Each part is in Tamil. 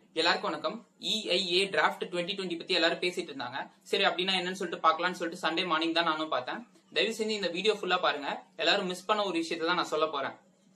எல்லாருக்கும் வணக்கம் இஐஏ டிராஃப்ட் டுவெண்ட்டி டுவெண்ட்டி பத்தி எல்லாரும் பேசிட்டு இருந்தாங்க சரி அப்படின்னா என்னன்னு சொல்லிட்டு பார்க்கலாம்னு சொல்லிட்டு சண்டே மார்னிங் தான் நானும் பார்த்தேன் தயவு செஞ்சு இந்த வீடியோ ஃபுல்லா பாருங்க எல்லாரும் மிஸ் பண்ண ஒரு விஷயத்தை தான் நான் சொல்ல போறேன்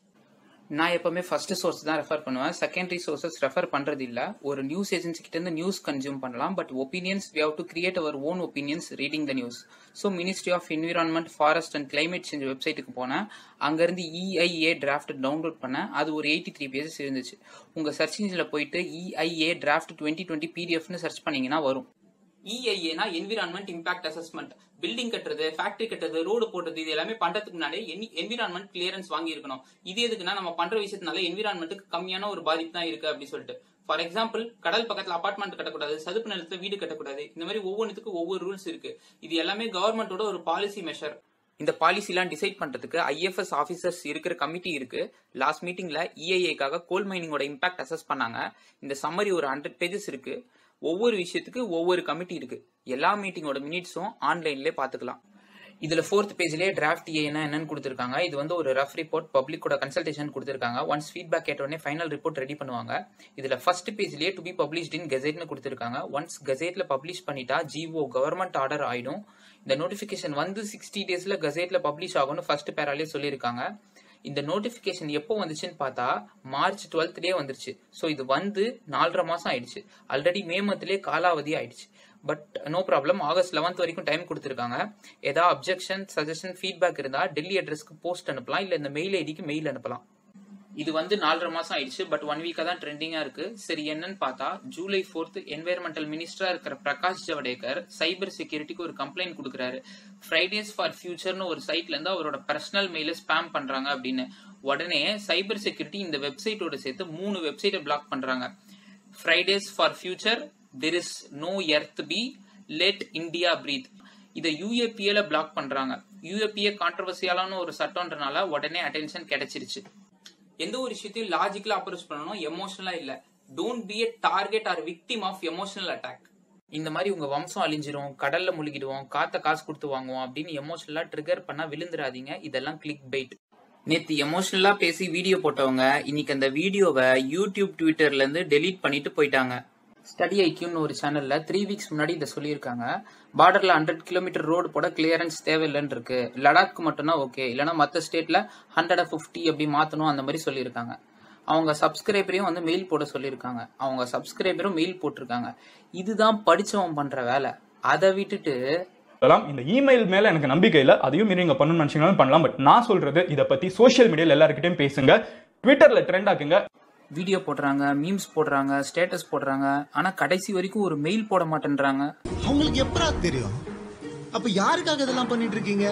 நான் எப்பவுமே ஃபர்ஸ்ட் சோர்ஸ் தான் ரெஃபர் பண்ணுவேன் செகண்டரி சோர்சஸ் ரெஃபர் பண்றது இல்ல ஒரு நியூஸ் ஏஜென்சி கிட்ட இருந்து நியூஸ் கன்சியூம் பண்ணலாம் but opinions we have to create our own opinions reading the news so ministry of environment forest and climate change வெப்சைட்டுக்கு போனேன் அங்கிருந்து இஐஏ டிராஃப்ட் டவுன்லோட் பண்ணேன் அது ஒரு எயிட்டி த்ரீ பேஜஸ் இருந்துச்சு உங்க சர்ச் இன்ஜினில் போயிட்டு இஐஏ டிராஃப்ட் டுவெண்ட்டி டுவெண்ட்டி பிடிஎஃப்னு சர்ச் பண்ணீங்கன்னா வரும் இஐஏனா என்விரான்மெண்ட் இம்பாக்ட் அசஸ்மெண்ட் பில்டிங் கட்டுறது ஃபேக்டரி கட்டுறது ரோடு போடுறது இது எல்லாமே பண்றதுக்கு முன்னாடி என்விரான்மெண்ட் கிளியரன்ஸ் வாங்கி இருக்கணும் இது எதுக்குன்னா நம்ம பண்ற விஷயத்தினால என்விரான்மெண்ட்டுக்கு கம்மியான ஒரு பாதிப்பு தான் இருக்கு அப்படின்னு சொல்லிட்டு ஃபார் எக்ஸாம்பிள் கடல் பக்கத்துல அபார்ட்மெண்ட் கட்டக்கூடாது சதுப்பு நிலத்துல வீடு கட்டக்கூடாது இந்த மாதிரி ஒவ்வொன்றுத்துக்கு ஒவ்வொரு ரூல்ஸ் இருக்கு இது எல்லாமே கவர்மெண்டோட ஒரு பாலிசி மெஷர் இந்த பாலிசிலாம் டிசைட் பண்றதுக்கு ஐஎஃப்எஸ் ஆஃபீஸர்ஸ் இருக்கிற கமிட்டி இருக்கு லாஸ்ட் மீட்டிங்ல இஐஏக்காக கோல் மைனிங்கோட இம்பாக்ட் அசஸ் பண்ணாங்க இந்த சம்மரி ஒரு ஹண்ட்ரட் பேஜஸ் இருக்கு ஒவ்வொரு விஷயத்துக்கு ஒவ்வொரு கமிட்டி இருக்கு எல்லா மீட்டிங்கோட மினிட்ஸும் ஆன்லைன்லேயே பார்த்துக்கலாம் இதுல ஃபோர்த் பேஜ்லயே டிராஃப்ட் ஏன்னா என்னன்னு கொடுத்துருக்காங்க இது வந்து ஒரு ரஃப் ரிப்போர்ட் பப்ளிக்கோட கன்சல்டேஷன் கொடுத்துருக்காங்க ஒன்ஸ் ஃபீட்பேக் கேட்ட உடனே ஃபைனல் ரிப்போர்ட் ரெடி பண்ணுவாங்க இதுல ஃபர்ஸ்ட் பேஜ்லயே டு பி பப்ளிஷ்ட் இன் கெசெட்னு கொடுத்துருக்காங்க ஒன்ஸ் கெசெட்ல பப்ளிஷ் பண்ணிட்டா ஜிஓ கவர்மெண்ட் ஆர்டர் ஆயிடும் இந்த நோட்டிபிகேஷன் வந்து சிக்ஸ்டி டேஸ்ல கெசெட்ல பப்ளிஷ் ஆகும்னு ஃபர்ஸ்ட் பேராலே சொல்லியிருக்காங்க இந்த நோட்டிபிகேஷன் எப்போ வந்துச்சுன்னு பார்த்தா மார்ச் டுவெல்த்லேயே வந்துருச்சு ஸோ இது வந்து நாலரை மாசம் ஆயிடுச்சு ஆல்ரெடி மே மந்த்லேயே காலாவதி ஆயிடுச்சு but no problem August eleventh வரைக்கும் டைம் கொடுத்துருக்காங்க ஏதாவது அப்ஜெக்ஷன் சஜஷன் ஃபீட்பேக் இருந்தால் டெல்லி அட்ரஸ்க்கு போஸ்ட் அனுப்பலாம் இல்லை இந்த மெயில் ஐடிக்கு மெயில் அனுப்பலாம் இது வந்து நாலரை மாசம் ஆயிடுச்சு பட் ஒன் வீக்கா தான் ட்ரெண்டிங்கா இருக்கு சரி என்னன்னு பார்த்தா ஜூலை ஃபோர்த் என்வைரன்மெண்டல் மினிஸ்டரா இருக்கிற பிரகாஷ் ஜவடேகர் சைபர் செக்யூரிட்டிக்கு ஒரு கம்ப்ளைண்ட் கொடுக்குறாரு ஃப்ரைடேஸ் ஃபார் ஃபியூச்சர்னு ஒரு சைட்ல இருந்து அவரோட பர்சனல் மெயில ஸ்பேம் பண்றாங்க அப்படின்னு உடனே சைபர் செக்யூரிட்டி இந்த வெப்சைட்டோட சேர்த்து மூணு வெப்சைட்டை பிளாக் பண்றாங்க Fridays for future there is no earth B let India breathe இதை யூஏபிஏல பிளாக் பண்றாங்க யூஏபிஏ கான்ட்ரவர்சியாலான ஒரு சட்டம்ன்றனால உடனே அட்டென்ஷன் கிடைச்சிருச்சு எந்த ஒரு விஷயத்தையும் லாஜிக்கலா அப்ரோச் பண்ணணும் எமோஷனலா இல்ல don't be a target or victim of emotional attack இந்த மாதிரி உங்க வம்சம் அழிஞ்சிரும் கடல்ல முழுகிடுவோம் காத்த காசு கொடுத்து வாங்குவோம் அப்படின்னு எமோஷனலா ட்ரிகர் பண்ணா விழுந்துராதீங்க இதெல்லாம் கிளிக் பைட் நேத்து எமோஷனலா பேசி வீடியோ போட்டவங்க இன்னைக்கு அந்த வீடியோவை யூடியூப் ட்விட்டர்ல இருந்து டெலீட் பண்ணிட்டு போயிட்டாங்க ஸ்டடி ஐக்கியூன்னு ஒரு சேனல்ல த்ரீ வீக்ஸ் முன்னாடி இதை சொல்லியிருக்காங்க பார்டர்ல ஹண்ட்ரட் கிலோமீட்டர் ரோடு போட கிளியரன்ஸ் தேவையில்லைன்னு இருக்கு லடாக் மட்டும்னா ஓகே இல்லைன்னா மற்ற ஸ்டேட்ல ஹண்ட்ரட் ஃபிஃப்டி அப்படி மாத்தணும் அந்த மாதிரி சொல்லியிருக்காங்க அவங்க சப்ஸ்கிரைபரையும் வந்து மெயில் போட சொல்லியிருக்காங்க அவங்க சப்ஸ்கிரைபரும் மெயில் போட்டிருக்காங்க இதுதான் படிச்சவன் பண்ற வேலை அதை விட்டுட்டு சொல்லலாம் இந்த இமெயில் மேல எனக்கு நம்பிக்கை இல்லை அதையும் மீறி நீங்க பண்ணணும்னு நினைச்சீங்கனாலும் பண்ணலாம் பட் நான் சொல்றது இதை பத்தி சோஷியல் மீடியால எல்லாருக்கிட்டையும் பேசுங்க ட்விட்டர்ல ட்ரெண்ட் ஆக்குங்க வீடியோ போடுறாங்க மீம்ஸ் போடுறாங்க ஸ்டேட்டஸ் போடுறாங்க ஆனா கடைசி வரைக்கும் ஒரு மெயில் போட மாட்டேன்றாங்க உங்களுக்கு எப்படா தெரியும் அப்ப யாருக்காக இதெல்லாம் பண்ணிட்டு இருக்கீங்க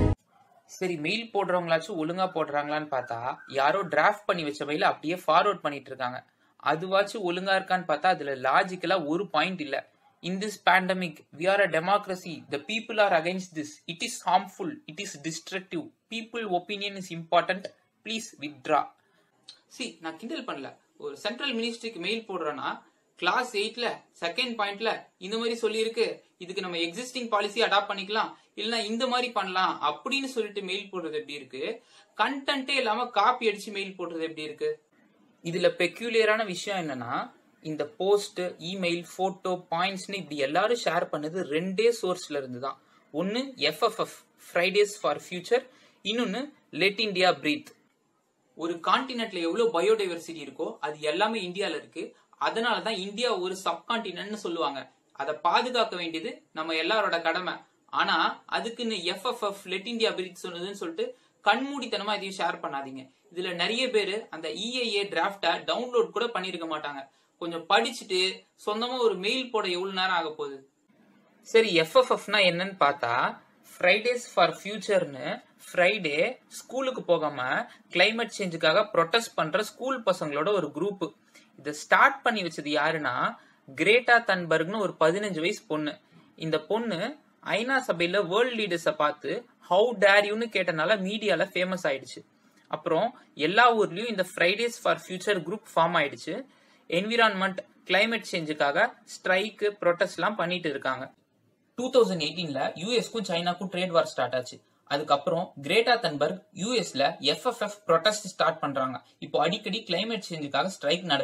சரி மெயில் போடுறவங்களாச்சும் ஒழுங்கா போடுறாங்களான்னு பார்த்தா யாரோ டிராஃப்ட் பண்ணி வச்ச மெயில அப்படியே ஃபார்வர்ட் பண்ணிட்டு இருக்காங்க அதுவாச்சும் ஒழுங்கா இருக்கான்னு பார்த்தா அதுல லாஜிக்கலா ஒரு பாயிண்ட் இல்ல in this pandemic we are a democracy the people are against this it is harmful it is destructive people opinion is important please withdraw see நான் கிண்டல் பண்ணல ஒரு சென்ட்ரல் மினிஸ்ட்ரிக்கு மெயில் போடுறேன்னா கிளாஸ் எயிட்ல செகண்ட் பாயிண்ட்ல இந்த மாதிரி சொல்லியிருக்கு இதுக்கு நம்ம எக்ஸிஸ்டிங் பாலிசி அடாப்ட் பண்ணிக்கலாம் இல்லைன்னா இந்த மாதிரி பண்ணலாம் அப்படின்னு சொல்லிட்டு மெயில் போடுறது எப்படி இருக்கு கண்டென்ட்டே இல்லாம காப்பி அடிச்சு மெயில் போடுறது எப்படி இருக்கு இதுல பெக்யூலியரான விஷயம் என்னன்னா இந்த போஸ்ட் இமெயில் போட்டோ பாயிண்ட்ஸ்னு இப்படி எல்லாரும் ஷேர் பண்ணது ரெண்டே சோர்ஸ்ல இருந்து தான் ஒன்னு எஃப்எஃப்எஃப் ஃப்ரைடேஸ் ஃபார் ஃபியூச்சர் இன்னொன்னு லெட் இந்தியா பிரீத் ஒரு கான்டினென்ட்ல எவ்வளவு பயோடைவர்சிட்டி இருக்கோ அது எல்லாமே இந்தியால இருக்கு அதனால தான் இந்தியா ஒரு சப்கான்டினென்ட்னு சொல்லுவாங்க அதை பாதுகாக்க வேண்டியது நம்ம எல்லாரோட கடமை ஆனா அதுக்குன்னு எஃப்எஃப்எஃப் லெட் இந்தியா பிரீத் சொன்னதுன்னு சொல்லிட்டு கண்மூடித்தனமா இதையும் ஷேர் பண்ணாதீங்க இதுல நிறைய பேர் அந்த இஐஏ டிராஃப்டை டவுன்லோட் கூட பண்ணிருக்க மாட்டாங்க கொஞ்சம் படிச்சுட்டு சொந்தமா ஒரு மெயில் போட எவ்வளவு நேரம் ஆக போகுது சரி எஃப்எஃப்எஃப்னா என்னன்னு பார்த்தா ஃப்ரைடேஸ் ஃபார் ஃபியூச்சர்னு ஃப்ரைடே ஸ்கூலுக்கு போகாம கிளைமேட் சேஞ்சுக்காக ப்ரொட்டஸ்ட் பண்ற ஸ்கூல் பசங்களோட ஒரு குரூப் இதை ஸ்டார்ட் பண்ணி வச்சது யாருன்னா கிரேட்டா தன்பர்க்னு ஒரு பதினஞ்சு வயசு பொண்ணு இந்த பொண்ணு ஐநா சபையில வேர்ல்ட் லீடர்ஸை பார்த்து ஹவு டேர் யூன்னு கேட்டனால மீடியால ஃபேமஸ் ஆயிடுச்சு அப்புறம் எல்லா ஊர்லயும் இந்த Fridays for future group form ஆயிடுச்சு என்விரான்மெண்ட் கிளைமேட் சேஞ்சுக்காக ஸ்ட்ரைக்கு ப்ரொட்டஸ்ட்லாம் பண்ணிட்டு இருக்காங்க டூ தௌசண்ட் எயிட்டீன்ல யூஎஸ்க்கும் சைனாக்கும் ட்ரேட் வார் ஸ்டார்ட் ஆச்சு அதுக்கப்புறம் கிரேட்டா தன்பர்க் யூஎஸ்ல எஃப்எஃப்எஃப் ப்ரொட்டஸ்ட் ஸ்டார்ட் பண்றாங்க இப்போ அடிக்கடி கிளைமேட் சேஞ்சுக்காக ஸ்ட்ரைக் நடக்குது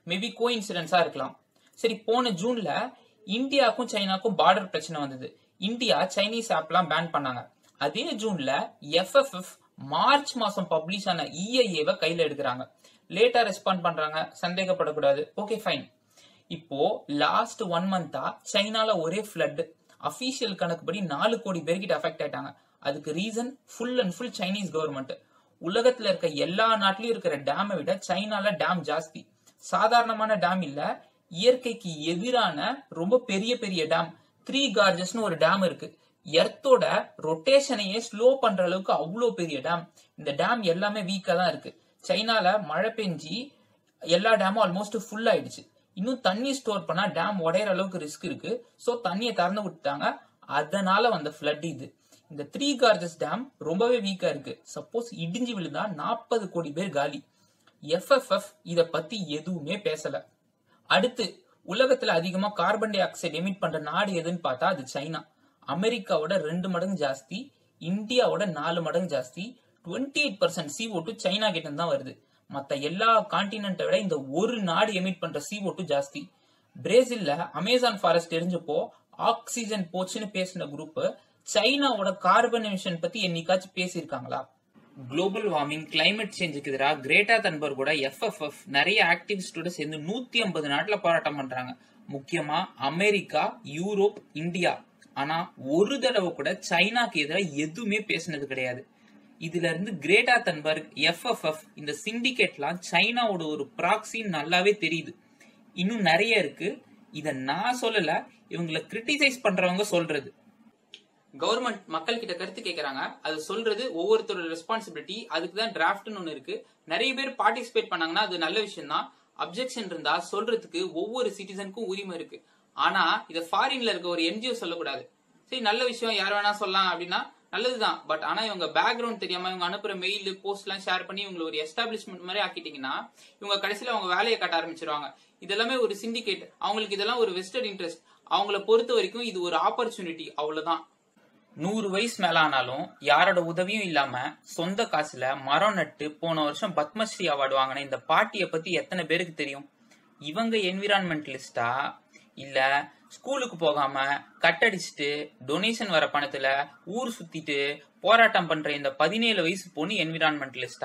மேபி கோ இன்சிடென்ஸா இருக்கலாம் சரி போன ஜூன்ல இந்தியாவுக்கும் சைனாக்கும் பார்டர் பிரச்சனை வந்தது இந்தியா சைனீஸ் ஆப்லாம் பேன் பண்ணாங்க அதே ஜூன்ல எஃப்எஃப்எஃப் மார்ச் மாசம் பப்ளிஷ் ஆன இஐஏவை கையில எடுக்கிறாங்க லேட்டா ரெஸ்பாண்ட் பண்றாங்க சந்தேகப்படக்கூடாது ஓகே ஃபைன் இப்போ லாஸ்ட் ஒன் மந்தா சைனால ஒரே ஃபிளட் அபிஷியல் கணக்குப்படி நாலு கோடி பேர்கிட்ட அஃபெக்ட் ஆயிட்டாங்க அதுக்கு reason full and full Chinese government உலகத்துல இருக்க எல்லா நாட்டிலயும் இருக்கிற டேமை விட சைனால டேம் ஜாஸ்தி சாதாரணமான டேம் இல்ல இயற்கைக்கு எதிரான ரொம்ப பெரிய பெரிய டேம் த்ரீ கார்ஜஸ்னு ஒரு டேம் இருக்கு எர்த்தோட ரொட்டேஷனையே ஸ்லோ பண்ற அளவுக்கு அவ்வளோ பெரிய டேம் இந்த டேம் எல்லாமே வீக்கா தான் இருக்கு சைனால மழை பெஞ்சி எல்லா டேமும் ஆல்மோஸ்ட் ஃபுல் ஆயிடுச்சு இன்னும் தண்ணி ஸ்டோர் பண்ணா டேம் உடையிற அளவுக்கு ரிஸ்க் இருக்கு சோ தண்ணியை திறந்து விட்டுட்டாங்க அதனால வந்த ஃபிளட் இது இந்த த்ரீ கார்ஜஸ் டேம் ரொம்பவே வீக்கா இருக்கு சப்போஸ் இடிஞ்சு விழுந்தா நாற்பது கோடி பேர் காலி எஃப்எஃப்எஃப் இத பத்தி எதுவுமே பேசல அடுத்து உலகத்துல அதிகமா கார்பன் டை ஆக்சைடு எமிட் பண்ற நாடு எதுன்னு பார்த்தா அது சைனா அமெரிக்காவோட ரெண்டு மடங்கு ஜாஸ்தி இந்தியாவோட நாலு மடங்கு ஜாஸ்தி twenty eight percent C O two China கிட்ட இருந்து தான் வருது மத்த எல்லா கான்டினென்ட்டை விட இந்த ஒரு நாடு எமிட் பண்ற சி ஓட்டு ஜாஸ்தி பிரேசில்ல அமேசான் ஃபாரஸ்ட் எரிஞ்சப்போ ஆக்சிஜன் போச்சுன்னு பேசின குரூப் சைனாவோட கார்பன் எமிஷன் பத்தி என்னைக்காச்சும் பேசியிருக்காங்களா குளோபல் வார்மிங் கிளைமேட் சேஞ்சுக்கு எதிராக கிரேட்டா தன்பர் கூட எஃப்எஃப்எஃப் நிறைய ஆக்டிவிஸ்டோட சேர்ந்து நூத்தி ஐம்பது நாட்டுல போராட்டம் பண்றாங்க முக்கியமா அமெரிக்கா யூரோப் இந்தியா ஆனா ஒரு தடவை கூட சைனாக்கு எதிராக எதுவுமே பேசினது கிடையாது இதுல இருந்து கிரேட்டா தன்பர்க் எஃப்எஃப்எஃப் இந்த சிண்டிகேட்லாம் சைனாவோட ஒரு ப்ராக்சின்னு நல்லாவே தெரியுது இன்னும் நிறைய இருக்கு இத நான் சொல்லல இவங்களை கிரிட்டிசைஸ் பண்றவங்க சொல்றது கவர்மெண்ட் மக்கள் கிட்ட கருத்து கேக்குறாங்க அது சொல்றது ஒவ்வொருத்தரோட ரெஸ்பான்சிபிலிட்டி அதுக்கு தான் டிராஃப்ட்னு ஒன்னு இருக்கு நிறைய பேர் பார்ட்டிசிபேட் பண்ணாங்கன்னா அது நல்ல விஷயம் தான் அப்செக்ஷன் இருந்தா சொல்றதுக்கு ஒவ்வொரு சிட்டிசனுக்கும் உரிமை இருக்கு ஆனா இத ஃபாரின்ல இருக்க ஒரு என்ஜிஓ சொல்லக்கூடாது சரி நல்ல விஷயம் யார் வேணா சொல்லலாம் அப்படின்னா நல்லதுதான் பட் ஆனா இவங்க பேக்ரவுண்ட் தெரியாம இவங்க அனுப்புற மெயில் போஸ்ட் எல்லாம் ஷேர் பண்ணி இவங்களை ஒரு எஸ்டாப்ளிஷ்மெண்ட் மாதிரி ஆக்கிட்டீங்கன்னா இவங்க கடைசியில அவங்க வேலையை காட்ட ஆரம்பிச்சிருவாங்க இதெல்லாமே ஒரு சிண்டிகேட் அவங்களுக்கு இதெல்லாம் ஒரு வெஸ்டர்ன் இன்ட்ரெஸ்ட் அவங்கள பொறுத்த வரைக்கும் இது ஒரு ஆப்பர்ச்சுனிட்டி அவ்வளவுதான் நூறு வயசு மேல ஆனாலும் யாரோட உதவியும் இல்லாம சொந்த காசுல மரம் நட்டு போன வருஷம் பத்மஸ்ரீ அவார்டு வாங்கின இந்த பாட்டிய பத்தி எத்தனை பேருக்கு தெரியும் இவங்க என்விரான்மெண்டலிஸ்டா இல்ல ஸ்கூலுக்கு போகாம கட்டடிச்சுட்டு டொனேஷன் வர பணத்துல ஊர் சுத்திட்டு போராட்டம் பண்ற இந்த பதினேழு வயசு பொண்ணு என்விரான்மெண்டலிஸ்டா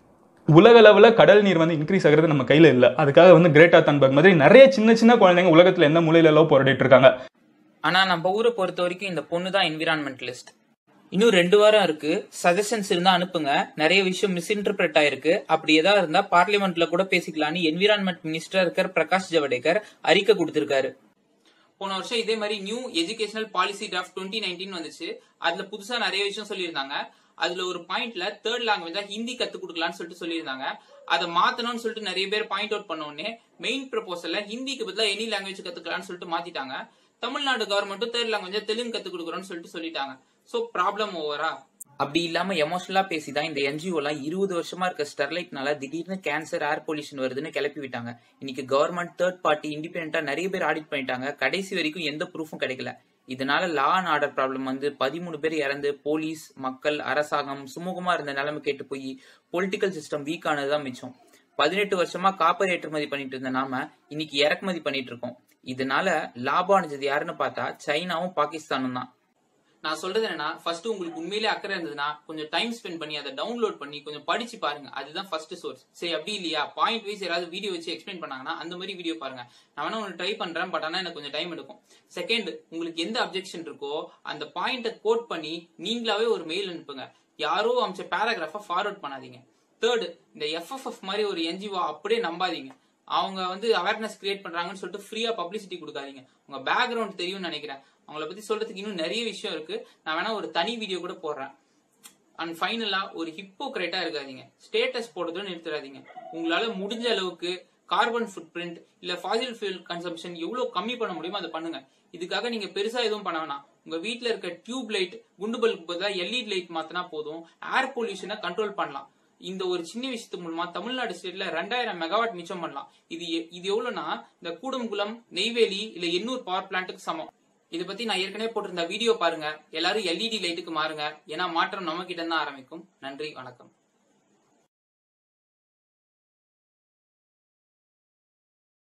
உலக அளவில் கடல் நீர் வந்து இன்க்ரீஸ் ஆகிறது நம்ம கையில் இல்லை அதுக்காக வந்து கிரேட்டா தன்பர்க் மாதிரி நிறைய சின்ன சின்ன குழந்தைங்க உலகத்தில் எந்த மூலையில எல்லாம் போராடிட்டு இருக்காங்க ஆனா நம்ம ஊரை பொறுத்த வரைக்கும் இந்த பொண்ணு தான் என்விரான்மெண்டலிஸ்ட் இன்னும் ரெண்டு வாரம் இருக்கு சஜஷன்ஸ் இருந்தா அனுப்புங்க நிறைய விஷயம் மிஸ்இன்டர்பிரட் ஆயிருக்கு அப்படி ஏதாவது இருந்தா பார்லிமெண்ட்ல கூட பேசிக்கலாம்னு என்விரான்மெண்ட் மினிஸ்டர் இருக்கிற பிரகாஷ் ஜவடேகர் அறிக்கை கொடுத்திருக்காரு போன வருஷம் இதே மாதிரி new educational policy draft twenty nineteen வந்துச்சு அதுல புதுசா நிறைய விஷயம் சொல்லியிருந்தாங்க அதுல ஒரு பாயிண்ட்ல தேர்ட் லாங்குவேஜா ஹிந்தி கத்து கொடுக்கலாம்னு சொல்லிட்டு சொல்லியிருந்தாங்க அதை மாத்தணும்னு சொல்லிட்டு நிறைய பேர் பாயிண்ட் அவுட் பண்ண உடனே மெயின் ப்ரப்போசல்ல ஹிந்திக்கு பதிலா எனி லாங்குவேஜ் கத்துக்கலாம்னு சொல்லிட்டு மாத்திட்டாங்க தமிழ்நாடு கவர்மெண்ட்டும் தேர்ட் லாங்குவேஜ் தெலுங்கு கத்து கொடுக்குறோம்னு சொல்லிட்டு சொல்லிட்டாங்க சோ ப்ராப்ளம் ஓவரா அப்படி இல்லாம எமோஷனலா பேசிதான் இந்த என்ஜிஓ எல்லாம் இருபது வருஷமா இருக்க ஸ்டெர்லைட்னால திடீர்னு கேன்சர் ஏர் பொல்யூஷன் வருதுன்னு கிளப்பி விட்டாங்க இன்னைக்கு கவர்மெண்ட் தேர்ட் பார்ட்டி இண்டிபெண்டா நிறைய பேர் ஆடிட் பண்ணிட்டாங்க கடைசி வரைக்கும் எந்த ப்ரூஃபும் கிடைக்கல இதனால லா அண்ட் ஆர்டர் ப்ராப்ளம் வந்து பதிமூணு பேர் இறந்து போலீஸ் மக்கள் அரசாங்கம் சுமூகமா இருந்த நிலைமை கேட்டு போய் பொலிட்டிக்கல் சிஸ்டம் வீக் ஆனதுதான் மிச்சம் பதினெட்டு வருஷமா காப்பர் ஏற்றுமதி பண்ணிட்டு இருந்த நாம இன்னைக்கு இறக்குமதி பண்ணிட்டு இருக்கோம் இதனால லாபம் அடைஞ்சது யாருன்னு பார்த்தா சைனாவும் பாகிஸ்தானும் தான் நான் சொல்றது என்னன்னா ஃபர்ஸ்ட் உங்களுக்கு உண்மையிலே அக்கறை இருந்ததுன்னா கொஞ்சம் டைம் ஸ்பெண்ட் பண்ணி அதை டவுன்லோட் பண்ணி கொஞ்சம் படிச்சு பாருங்க அதுதான் ஃபர்ஸ்ட் சோர்ஸ் சரி அப்படி இல்லையா பாயிண்ட் வைஸ் யாராவது வீடியோ வச்சு எக்ஸ்பிளைன் பண்ணாங்கன்னா அந்த மாதிரி வீடியோ பாருங்க நான் வேணா ஒன்று ட்ரை பண்றேன் பட் ஆனா எனக்கு கொஞ்சம் டைம் எடுக்கும் செகண்ட் உங்களுக்கு எந்த அப்ஜெக்ஷன் இருக்கோ அந்த பாயிண்ட்டை கோட் பண்ணி நீங்களாவே ஒரு மெயில் அனுப்புங்க யாரோ அமைச்ச பேராகிராஃபை ஃபார்வர்ட் பண்ணாதீங்க தேர்ட் இந்த எஃப்எஃப்எஃப் மாதிரி ஒரு என்ஜிஓ அப்படியே நம்பாதீங்க அவங்க வந்து அவேர்னஸ் கிரியேட் பண்றாங்கன்னு சொல்லிட்டு ஃப்ரீயா பப்ளிசிட்டி கொடுக்காதீங்க உங்க பேக்ரவுண்ட் தெரியும்னு நினைக்கிறேன் அவங்கள பத்தி சொல்றதுக்கு இன்னும் நிறைய விஷயம் இருக்கு நான் வேணா ஒரு தனி வீடியோ கூட போடுறேன் அண்ட் ஃபைனலா ஒரு ஹிப்போக்ரேட்டா இருக்காதீங்க ஸ்டேட்டஸ் போடுறதும் நிறுத்துறாதீங்க உங்களால முடிஞ்ச அளவுக்கு கார்பன் ஃபுட் பிரிண்ட் இல்ல ஃபாசில் ஃபியூல் கன்சம்ஷன் எவ்வளவு கம்மி பண்ண முடியுமோ அதை பண்ணுங்க இதுக்காக நீங்க பெருசா எதுவும் பண்ண வேணாம் உங்க வீட்ல இருக்க டியூப் லைட் குண்டு பல்புக்கு பதிலா எல்இடி லைட் மாத்தினா போதும் ஏர் பொல்யூஷனை கண்ட்ரோல் பண்ணலாம் இந்த ஒரு சின்ன விஷயத்து மூலமா தமிழ்நாடு ஸ்டேட்ல ரெண்டாயிரம் மெகாவாட் மிச்சம் பண்ணலாம் இது எ- இது எவ்வளவுனா இந்த கூடங்குளம் நெய்வேலி இல்ல எண்ணூர் பவர் பிளான்ட்டுக்கு சமம் இதை பத்தி நான் ஏற்கனவே போட்டிருந்த வீடியோ பாருங்க எல்லாரும் எல்இடி லைட்டுக்கு மாறுங்க ஏன்னா மாற்றம் நம்ம கிட்ட தான் ஆரம்பிக்கும் நன்றி வணக்கம்